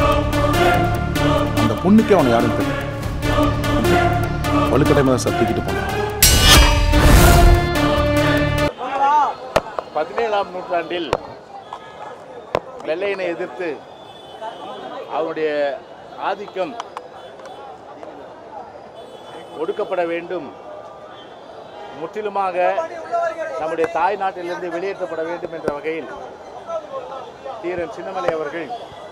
அந்த பொண்ணுக்கே அவனை யாரும் தெரியும் வலுக்கடை மேலே சார் தூக்கிட்டு போனான் பதினேழாம் நூற்றாண்டில் வெள்ளையனை எதிர்த்து அவருடைய ஆதிக்கம் ஒடுக்கப்பட வேண்டும் முற்றிலுமாக நம்முடைய தாய் நாட்டிலிருந்து வெளியேற்றப்பட வேண்டும் என்ற வகையில் தீரன் சின்னமலை அவர்கள்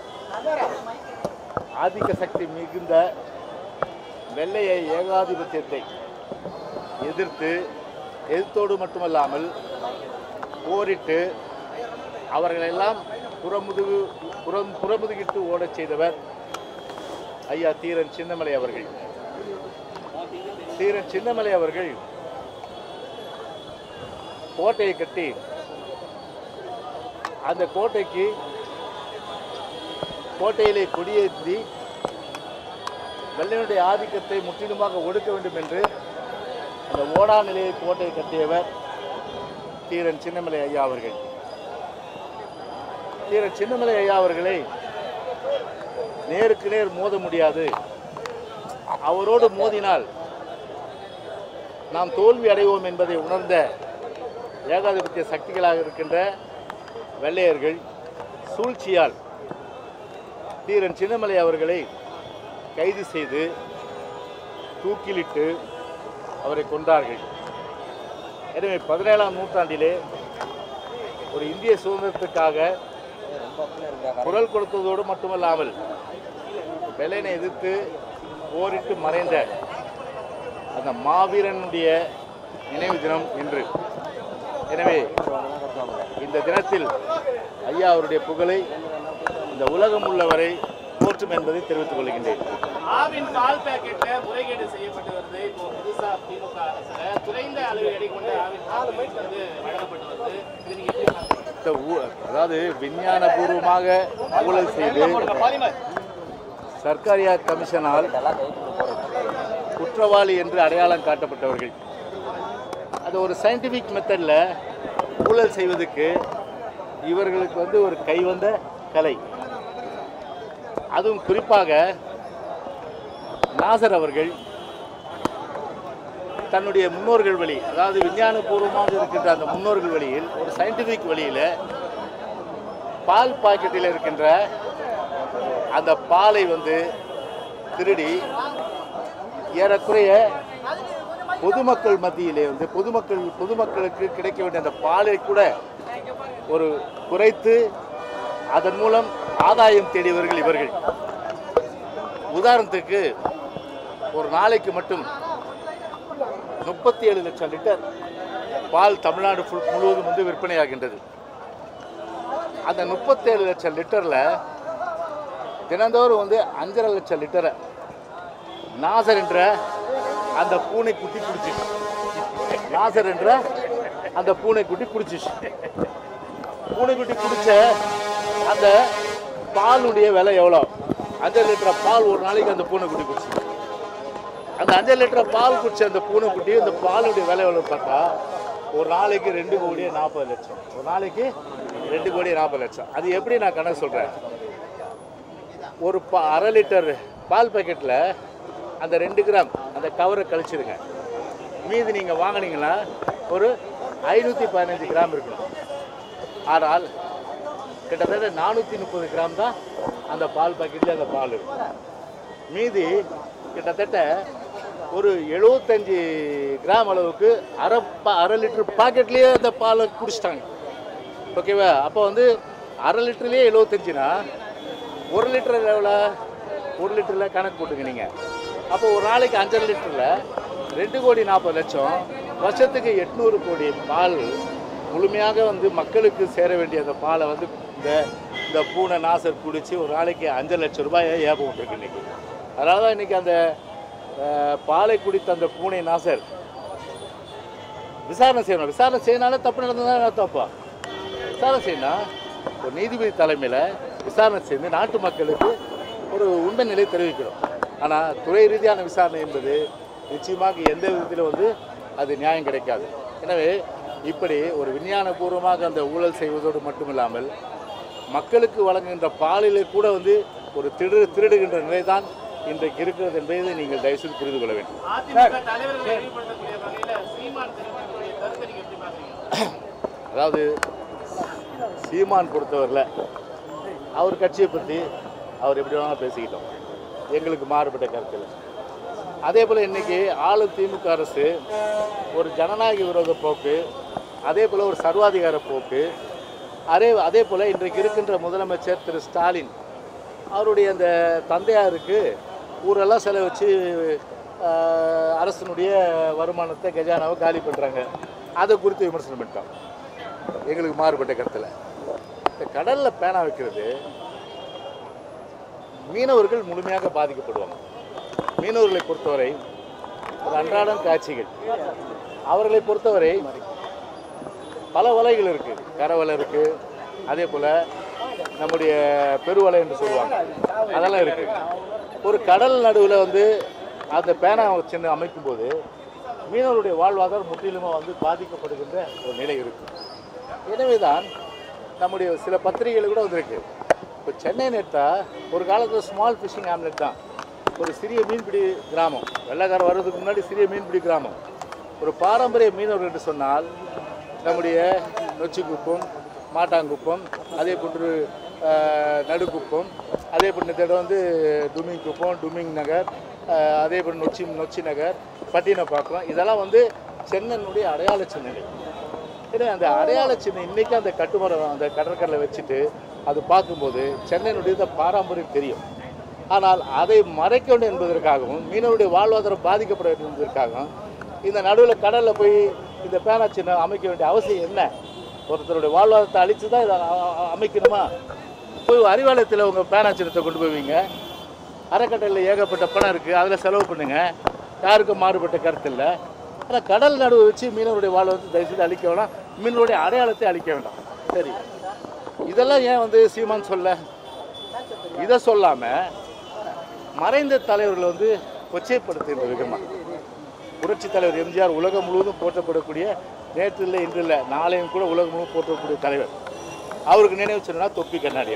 ஆதிக்க சக்தி மிகுந்த வெள்ளைய ஏகாதிபத்தியத்தை எதிர்த்து எதிர்த்தோடு மட்டுமல்லாமல் போரிட்டு அவர்களெல்லாம் புறமுதுகு புறம் புறமுதுகிட்டு ஓடச் செய்தவர் ஐயா தீரன் சின்னமலை அவர்கள் தீரன் சின்னமலை அவர்கள் கோட்டையை கட்டி அந்த கோட்டைக்கு கோட்டையிலே கொடியேற்றி வெள்ளையனுடைய ஆதிக்கத்தை முற்றிலுமாக ஒடுக்க வேண்டும் என்று அந்த ஓடா நிலையை கோட்டையை கட்டியவர் தீரன் சின்னமலை ஐயா அவர்கள் தீரன் சின்னமலை ஐயா அவர்களை நேருக்கு நேர் மோத முடியாது அவரோடு மோதினால் நாம் தோல்வி அடைவோம் என்பதை உணர்ந்த ஏகாதிபத்திய சக்திகளாக இருக்கின்ற வெள்ளையர்கள் சூழ்ச்சியால் தீரன் சின்னமலை அவர்களை கைது செய்து தூக்கிலிட்டு அவரை கொண்டார்கள் எனவே பதினேழாம் நூற்றாண்டிலே ஒரு இந்திய சுதந்திரத்துக்காக குரல் கொடுத்ததோடு மட்டுமல்லாமல் வெள்ளையனை எதிர்த்து போரிட்டு மறைந்த அந்த மாவீரனுடைய நினைவு தினம் இன்று எனவே இந்த தினத்தில் ஐயா அவருடைய புகழை இந்த உலகம் உள்ளவரை போற்றும் என்பதை தெரிவித்துக் கொள்கின்றேன் ஆவின் பால் பாக்கெட்ல முறைகேடு செய்யப்பட்டு வருது இப்போ புதுசா திமுக அரசுல குறைந்த அளவு எடை கொண்ட ஆவின் பால் பாக்கெட் வந்து வழங்கப்பட்டு வருது இது நீங்க எப்படி பார்க்கறீங்க? இந்த ஊ- அதாவது விஞ்ஞானபூர்வமாக ஊழல் செய்து சர்க்காரியா கமிஷனால் குற்றவாளி என்று அடையாளம் காட்டப்பட்டவர்கள் அது ஒரு சயின்டிஃபிக் மெத்தடில் ஊழல் செய்வதற்கு இவர்களுக்கு வந்து ஒரு கைவந்த கலை அதுவும் குறிப்பாக நாசர் அவர்கள் தன்னுடைய முன்னோர்கள் வழி அதாவது விஞ்ஞானபூர்வமாக இருக்கின்ற அந்த முன்னோர்கள் வழியில் ஒரு சயின்டிஃபிக் வழியில் பால் பாக்கெட்டில் இருக்கின்ற அந்த பாலை வந்து திருடி ஏறக்குறைய பொதுமக்கள் மத்தியிலே வந்து பொதுமக்கள் பொதுமக்களுக்கு கிடைக்க வேண்டிய அந்த பாலை கூட ஒரு குறைத்து அதன் மூலம் ஆதாயம் தேடியவர்கள் இவர்கள் உதாரணத்துக்கு ஒரு நாளைக்கு மட்டும் முப்பத்தி ஏழு லட்சம் லிட்டர் பால் தமிழ்நாடு ஃபுல் முழுவதும் வந்து விற்பனையாகின்றது அந்த முப்பத்தேழு லட்சம் லிட்டரில் தினந்தோறும் வந்து அஞ்சரை லட்சம் லிட்டரை நாசர் என்ற அந்த பூனை குட்டி குடிச்சிச்சு நாசர் என்ற அந்த பூனை குட்டி குடிச்சிச்சு பூனைக்குட்டி குடிச்ச அந்த பாலுடைய விலை எவ்வளோ அஞ்சரை லிட்டர் பால் ஒரு நாளைக்கு அந்த பூனைக்குட்டி குடிச்சு அந்த அஞ்சரை லிட்டர் பால் குடிச்ச அந்த பூனைக்குட்டி அந்த பாலுடைய விலை எவ்வளோ பார்த்தா ஒரு நாளைக்கு ரெண்டு கோடியே நாற்பது லட்சம் ஒரு நாளைக்கு ரெண்டு கோடி நாற்பது லட்சம் அது எப்படி நான் கணக்கு சொல்கிறேன் ஒரு பா அரை லிட்டர் பால் பாக்கெட்டில் அந்த ரெண்டு கிராம் அந்த கவரை கழிச்சிடுங்க மீதி நீங்கள் வாங்குனீங்கன்னா ஒரு ஐநூற்றி பதினஞ்சு கிராம் இருக்கணும் ஆனால் கிட்டத்தட்ட நானூற்றி முப்பது கிராம் தான் அந்த பால் பாக்கெட்டில் அந்த பால் இருக்கும் மீதி கிட்டத்தட்ட ஒரு எழுபத்தஞ்சி கிராம் அளவுக்கு அரை பா அரை லிட்டர் பாக்கெட்லேயே அந்த பாலை குடிச்சிட்டாங்க ஓகேவா அப்போ வந்து அரை லிட்டர்லேயே எழுபத்தஞ்சுனா ஒரு லிட்டர் எவ்வளோ ஒரு லிட்டரில் கணக்கு போட்டுங்க நீங்கள் அப்போ ஒரு நாளைக்கு அஞ்சரை லிட்டரில் ரெண்டு கோடி நாற்பது லட்சம் வருஷத்துக்கு எட்நூறு கோடி பால் முழுமையாக வந்து மக்களுக்கு சேர வேண்டிய அந்த பாலை வந்து இந்த இந்த பூனை நாசர் குடித்து ஒரு நாளைக்கு அஞ்சு லட்சம் ரூபாய் ஏப்பம் விட்டுருக்கு இன்றைக்கி அதனால தான் இன்றைக்கி அந்த அஹ், பாலை குடித்த அந்த பூனை நாசர் விசாரணை செய்யணும் விசாரணை செய்யனால தப்பு நடந்ததுனா தப்பா விசாரணை செய்யணும் ஒரு நீதிபதி தலைமையில் விசாரணை செய்து நாட்டு மக்களுக்கு ஒரு உண்மை நிலை தெரிவிக்கணும் ஆனால் துறை ரீதியான விசாரணை என்பது நிச்சயமாக எந்த விதத்திலும் வந்து அது நியாயம் கிடைக்காது எனவே இப்படி ஒரு விஞ்ஞானபூர்வமாக அந்த ஊழல் செய்வதோடு மட்டுமில்லாமல் மக்களுக்கு வழங்குகின்ற பாலிலே கூட வந்து ஒரு திரு திருடுகின்ற நிலைதான் இன்றைக்கு இருக்கிறது என்பதை நீங்கள் தயவுசெய்து புரிந்து கொள்ள வேண்டும் அதிமுக தலைவர்களை இழிவுபடுத்தக்கூடிய வகையில சீமான் தெரிவிக்கக்கூடிய கருத்தை நீங்க எப்படி பாக்குறீங்க அதாவது சீமான் பொறுத்தவரையில் அவர் கட்சியை பற்றி அவர் எப்படி வேணாலும் பேசிக்கிட்டோம் எங்களுக்கு மாறுபட்ட கருத்தில் அதே போல் இன்றைக்கி ஆளும் திமுக அரசு ஒரு ஜனநாயக விரோத போக்கு அதே போல் ஒரு சர்வாதிகார போக்கு அதே அதே போல் இன்றைக்கு இருக்கின்ற முதலமைச்சர் திரு ஸ்டாலின் அவருடைய அந்த தந்தையாருக்கு ஊரெல்லாம் செலவச்சு ஆஹ், அரசினுடைய வருமானத்தை கஜானாவை காலி பண்ணுறாங்க அதை குறித்து விமர்சனம் பண்ணிட்டோம் எங்களுக்கு மாறுபட்ட கருத்தில் இந்த கடலில் பேனா வைக்கிறது மீனவர்கள் முழுமையாக பாதிக்கப்படுவாங்க மீனவர்களை பொறுத்தவரை அது அன்றாடம் காட்சிகள் அவர்களை பொறுத்தவரை பல வலைகள் இருக்குது கரவலை இருக்குது அதே போல் நம்முடைய பெருவலை என்று சொல்லுவாங்க அதெல்லாம் இருக்குது ஒரு கடல் நடுவில் வந்து அந்த பேனா சின்ன அமைக்கும்போது மீனவருடைய வாழ்வாதாரம் முற்றிலுமாக வந்து பாதிக்கப்படுகின்ற ஒரு நிலை இருக்குது எனவே தான் நம்முடைய சில பத்திரிகைகள் கூட வந்திருக்கு இப்போ சென்னை நேட்டா ஒரு காலத்தில் ஸ்மால் ஃபிஷிங் ஆம்லெட் தான் ஒரு சிறிய மீன்பிடி கிராமம் வெள்ளக்காரர் வர்றதுக்கு முன்னாடி சிறிய மீன்பிடி கிராமம் ஒரு பாரம்பரிய மீனவர்கள் என்று சொன்னால் நம்முடைய நொச்சிக்குப்பம் மாட்டாங்குப்பம் அதே போன்று ஆஹ், நடுக்குப்பம் அதே போன்று இந்த இடம் வந்து டுமிங் குப்பம் டுமிங் நகர் ஆஹ், அதே போன்று நொச்சி நொச்சி நகர் பட்டினப்பாக்கம் இதெல்லாம் வந்து சென்னனுடைய அடையாள சின்னங்கள் ஏன்னா அந்த அடையாள சின்னம் இன்னைக்கு அந்த கட்டுமரம் அந்த கடற்கரையில் வச்சுட்டு அது பார்க்கும்போது சென்னையினுடைய பாரம்பரியம் தெரியும் ஆனால் அதை மறைக்க வேண்டும் என்பதற்காகவும் மீனவருடைய வாழ்வாதாரம் பாதிக்கப்பட வேண்டும் என்பதற்காகவும் இந்த நடுவில் கடலில் போய் இந்த பேனா சின்னம் அமைக்க வேண்டிய அவசியம் என்ன ஒருத்தருடைய வாழ்வாதாரத்தை அழித்து தான் இதை அ- அ- அமைக்கணுமா போய் அறிவாலயத்தில் உங்கள் பேனா சின்னத்தை கொண்டு போவீங்க அறக்கட்டளையில் ஏகப்பட்ட பணம் இருக்குது அதில் செலவு பண்ணுங்க யாருக்கும் மாறுபட்ட கருத்து இல்லை ஆனால் கடல் நடுவை வச்சு மீனவருடைய வாழ்வாதாரத்தை தயவுசெய்து அழிக்க வேண்டாம் மீனவருடைய அடையாளத்தை அழிக்க வேண்டாம் சரி இதெல்லாம் ஏன் வந்து சீமான் சொல்ல இதை சொல்லாமல் மறைந்த தலைவர்களை வந்து கொச்சைப்படுத்துகின்ற விதமாக புரட்சி தலைவர் எம்ஜிஆர் உலகம் முழுவதும் போற்றப்படக்கூடிய நேற்று இல்லை இன்று இல்லை நாளையும் கூட உலகம் முழுவதும் போற்றக்கூடிய தலைவர் அவருக்கு நினைவு சொன்னா தொப்பி கண்ணாடியா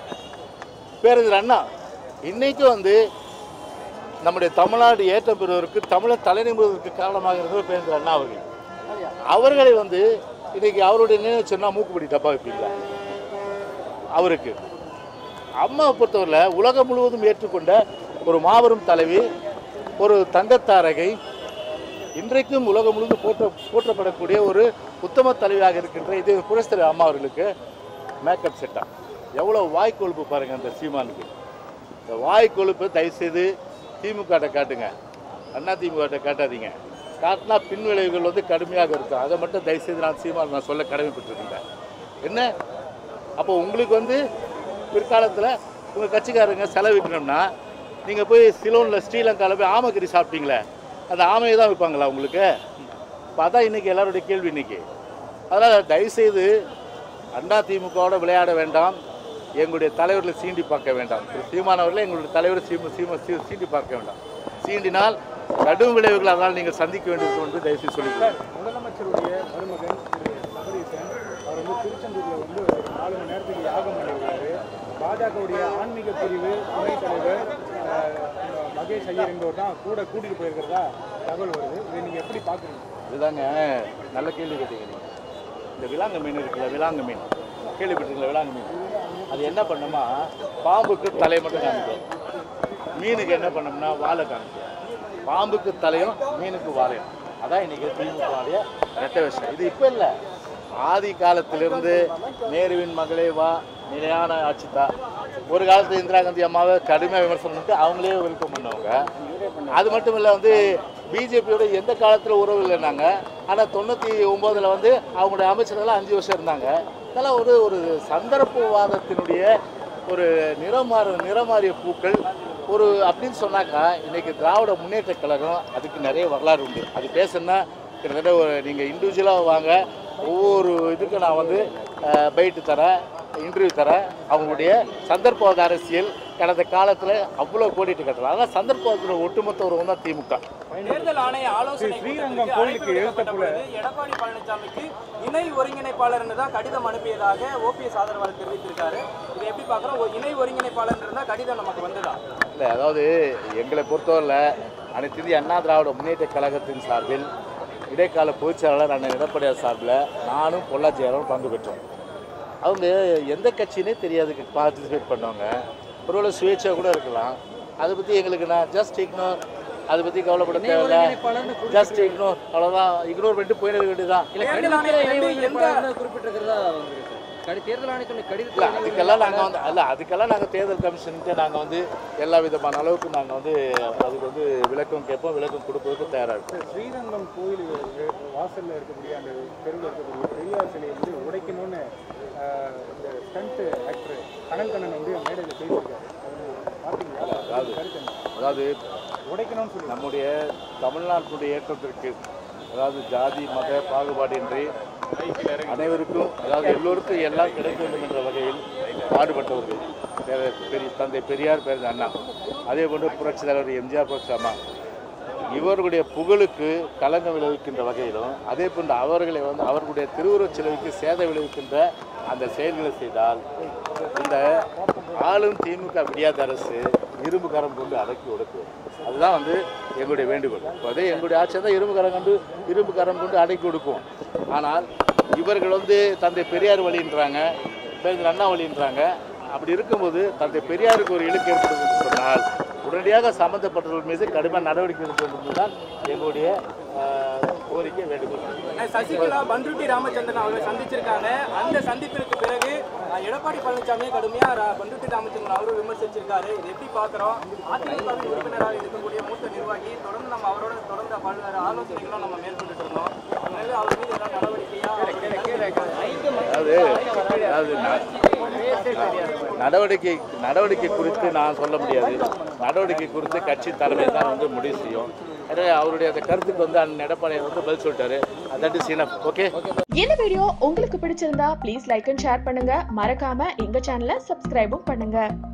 பேரறிஞர் அண்ணா இன்னைக்கும் வந்து நம்முடைய தமிழ்நாடு ஏற்றம் பெறுவதற்கு தமிழர் தலைநிமிடுவதற்கு காரணமாக இருந்தவர் பேரறிஞர் அண்ணா அவர்கள் அவர்களை வந்து இன்னைக்கு அவருடைய நினைவு சொன்னா மூக்குப்படி டப்பா வைப்பீங்களா அவருக்கு அம்மாவை பொறுத்தவரையில் உலகம் முழுவதும் ஏற்றுக்கொண்ட ஒரு மாபெரும் தலைவி ஒரு தங்கத்தாரகை இன்றைக்கும் உலகம் முழுவதும் போற்ற போற்றப்படக்கூடிய ஒரு உத்தம தலைவியாக இருக்கின்ற இது புரட்சித்தலைவி அம்மா அவர்களுக்கு மேக்கப் செட்டா எவ்வளோ வாய் கொழுப்பு பாருங்கள் அந்த சீமானுக்கு இந்த வாய் கொழுப்பு தயவுசெய்து திமுகட்ட காட்டுங்க அண்ணா திமுகட்ட காட்டாதீங்க காட்டினா பின் விளைவுகள் வந்து கடுமையாக இருக்கும் அதை மட்டும் தயவுசெய்து நான் சீமான் நான் சொல்ல கடமைப்பட்டிருக்கேன் என்ன அப்போ உங்களுக்கு வந்து பிற்காலத்தில் உங்கள் கட்சிக்காரங்க செலவிக்கணும்னா நீங்கள் போய் சிலோனில் ஸ்ரீலங்காவில் போய் ஆமக்கறி சாப்பிட்டீங்களே அந்த ஆமையை தான் விற்பாங்களா உங்களுக்கு இப்போ அதான் இன்றைக்கி எல்லாருடைய கேள்வி இன்றைக்கி அதனால் தயவுசெய்து அண்ணா திமுகவோட விளையாட வேண்டாம் எங்களுடைய தலைவர்களை சீண்டி பார்க்க வேண்டாம் திரு சீமான் அவர்களை எங்களுடைய தலைவரை சீம சீம சீ- சீண்டி பார்க்க வேண்டாம் சீண்டினால் கடும் விளைவுகள் அதனால் நீங்கள் சந்திக்க வேண்டியிருக்கும் என்று தயவுசெய்து சொல்லிக்கிறேன் முதலமைச்சருடைய மருமகன் திரு சபரீசன் அவர் வந்து திருச்செந்தூர்ல வந்து ஒரு நாலு மணி நேரத்துக்கு யாகம் பண்ணியிருக்காரு பாஜகவுடைய ஆன்மீக பிரிவு துணைத் தலைவர் அஹ், மகேஷ் ஐயர் என்பவர் தான் கூட கூட்டிட்டு போயிருக்கிறதா தகவல் வருது இதை நீங்க எப்படி பாக்குறீங்க இதுதாங்க நல்ல கேள்வி கேட்டீங்க நீங்க. இந்த விலாங்கு மீன் இருக்குல்ல விலாங்கு மீன் கேள்விப்பட்டிருக்கீங்களா விலாங்கு மீன் அது என்ன பண்ணுமா பாம்புக்கு தலையை மட்டும் காமிக்கும் மீனுக்கு என்ன பண்ணோம்னா வாழை காமிக்கும் பாம்புக்கு தலையும் மீனுக்கு வாழையும் அதான் இன்னைக்கு திமுகவுடைய ரெட்ட விஷயம் இது இப்போ இல்லை ஆதி காலத்திலிருந்து நேருவின் மகளே வா நிலையான ஆட்சி தான் ஒரு காலத்தில் இந்திரா காந்தி அம்மாவை கடுமையாக விமர்சனம் பண்ணிட்டு அவங்களே வெல்கம் பண்ணவங்க அது மட்டும் இல்லை வந்து பிஜேபியோட எந்த காலத்தில் உறவு இல்லைன்னாங்க ஆனால் தொண்ணூற்றி ஒம்போதில் வந்து அவங்களுடைய அமைச்சர்கள்லாம் அஞ்சு வருஷம் இருந்தாங்க இதெல்லாம் ஒரு ஒரு சந்தர்ப்பவாதத்தினுடைய ஒரு நிறமாற நிறமாறிய பூக்கள் ஒரு அப்படின்னு சொன்னாக்கா இன்னைக்கு திராவிட முன்னேற்ற கழகம் அதுக்கு நிறைய வரலாறு உண்டு அது பேசணும்னா கிட்டத்தட்ட ஒரு நீங்கள் இண்டிவிஜுவலாக வாங்க ஒவ்வொரு இதுக்கு நான் வந்து பைட்டு தரேன் இன்டர்வியூ தரேன் அவங்களுடைய சந்தர்ப்பவாத அரசியல் கடந்த காலத்தில் அவ்வளோ கோடிட்டு கட்டலாம் அதனால் சந்தர்ப்பத்தில் ஒட்டுமொத்த உறவு தான் திமுக தேர்தல் ஆணைய ஆலோசனை ஸ்ரீரங்கம் கூட்டத்திற்கு கோயிலுக்கு அழைப்பு எழுத்த விடுக்கப்பட்ட பொழுது எடப்பாடி பழனிசாமிக்கு இணை ஒருங்கிணைப்பாளர்னு தான் கடிதம் அனுப்பியதாக ஓபிஎஸ் ஆதரவாளர் தெரிவித்திருக்காரு இதை எப்படி பார்க்குறோம் ஒரு இணை ஒருங்கிணைப்பாளர் தான் கடிதம் நமக்கு வந்ததா இல்லை அதாவது எங்களை பொறுத்தவரையில் அனைத்து இந்திய அண்ணா திராவிட முன்னேற்ற கழகத்தின் சார்பில் இடைக்கால பொதுச்செயலாளர் அண்ணன் எடப்பாடியார் சார்பில் நானும் பொள்ளாச்சியாரும் பங்கு பெற்றோம் அவங்க எந்த கட்சினே தெரியாது பார்ட்டிசிபேட் பண்ணவங்க ஒருவேளை சுயேட்சா கூட இருக்கலாம் அதை பற்றி எங்களுக்கு நான் ஜஸ்ட் இக்னோர் அதை பற்றி கவலைப்பட தேவையில்ல ஜஸ்ட் இக்னோர் அவ்வளோதான் இக்னோர் பண்ணிட்டு போயிட வேண்டியதுதான் தேர்தல் ஆணையத்திலிருந்து எந்த குறிப்பிட்டிருக்கிறதா வந்திருக்கு கடி தேர்தல் ஆணையத்துடைய இல்லை கடிதத்தில் அதுக்கெல்லாம் நாங்கள் வந்து அல்ல அதுக்கெல்லாம் நாங்கள் தேர்தல் கமிஷனுக்கு நாங்கள் வந்து எல்லா விதமான அளவுக்கு நாங்கள் வந்து அதுக்கு வந்து விளக்கம் கேட்போம் விளக்கம் கொடுப்பதற்கு தயாராக இருக்கோம் ஸ்ரீரங்கம் கோயில் வாசல்ல இருக்கக்கூடிய அந்த தெருவில் இருக்கக்கூடிய பெரியார் சிலையை வந்து உடைக்கணும்னு ஆஹ், இந்த ஸ்டண்ட் ஆக்டர் கனல் கண்ணன் வந்து மேடையில் பேசியிருக்காரு அது பார்த்தீங்களா அதாவது கருத்து என்ன? அதாவது உடைக்கணும்னு சொல்லி நம்முடைய தமிழ்நாட்டுடைய ஏற்றத்திற்கு அதாவது ஜாதி மத பாகுபாடின்றி அனைவருக்கும் அதாவது எல்லோருக்கும் எல்லாம் கிடைக்க வேண்டும் என்ற வகையில் பாடுபட்டவர்கள் பெரிய- பெரிய தந்தை பெரியார் பேர் அண்ணா அதே போன்று புரட்சி தலைவர் எம்ஜிஆர் புரட்சி அம்மா இவர்களுடைய புகழுக்கு களங்கம் விளைவிக்கின்ற வகையிலும் அதே போன்று அவர்களை வந்து அவர்களுடைய திருவுருவச் சிலைக்கு சேதம் விளைவிக்கின்ற அந்த செயல்களை செய்தால் இந்த ஆளும் திமுக விடியாத அரசு இரும்பு கரம் கொண்டு அடக்கி ஒடுக்குவது அதுதான் வந்து எங்களுடைய வேண்டுகோள் இப்போ அதே எங்களுடைய ஆட்சியை தான் இரும்பு கரம் கொண்டு இரும்பு கரம் கொண்டு அடக்கி ஒடுக்குவோம் ஆனால் இவர்கள் வந்து தந்தை பெரியார் வழின்றாங்க பேருந்து அண்ணா வழின்றாங்க அப்படி இருக்கும்போது தந்தை பெரியாருக்கு ஒரு இழுக்கு ஏற்படுது என்று சொன்னால் உடனடியாக சம்பந்தப்பட்டவர்கள் மீது கடுமையான நடவடிக்கை எடுக்க வேண்டும் என்பதுதான் எங்களுடைய ஆஹ், கோரிக்கை வேண்டுகோள் சசிகலா பன்ருட்டி ராமச்சந்திரன் அவர்களை சந்திச்சிருக்காங்க அந்த சந்திப்பிற்கு பிறகு அஹ், எடப்பாடி பழனிசாமியை கடுமையா ர- பன்ருட்டி ராமச்சந்திரன் அவரும் விமர்சிச்சிருக்காரு இதை எப்படி பார்க்குறோம் அதிமுகவின் உறுப்பினராக இருக்கக்கூடிய மூத்த நிர்வாகி தொடர்ந்து நம்ம அவரோட தொடர்ந்து பல்வேறு ஆலோசனைகளும் நம்ம மேற்கொண்டுட்டு இருந்தோம் அதனால அவர் மீது ஏதாவது நடவடிக்கையா அதாவது அதாவது ந- நடவடிக்கை நடவடிக்கை குறித்து நான் சொல்ல முடியாது நடவடிக்கை குறித்து கட்சி தலைமை தான் வந்து முடிவு செய்யும் எனவே அவருடைய அந்த கருத்துக்கு வந்து அண்ணன் எடப்பாடியார் வந்து பதில் சொல்லிட்டாரு தட் இஸ் இனஃப் ஓகே இந்த வீடியோ உங்களுக்கு பிடிச்சிருந்தா ப்ளீஸ் லைக் அண்ட் ஷேர் பண்ணுங்க மறக்காம எங்க சேனலை சப்ஸ்கிரைபும் பண்ணுங்க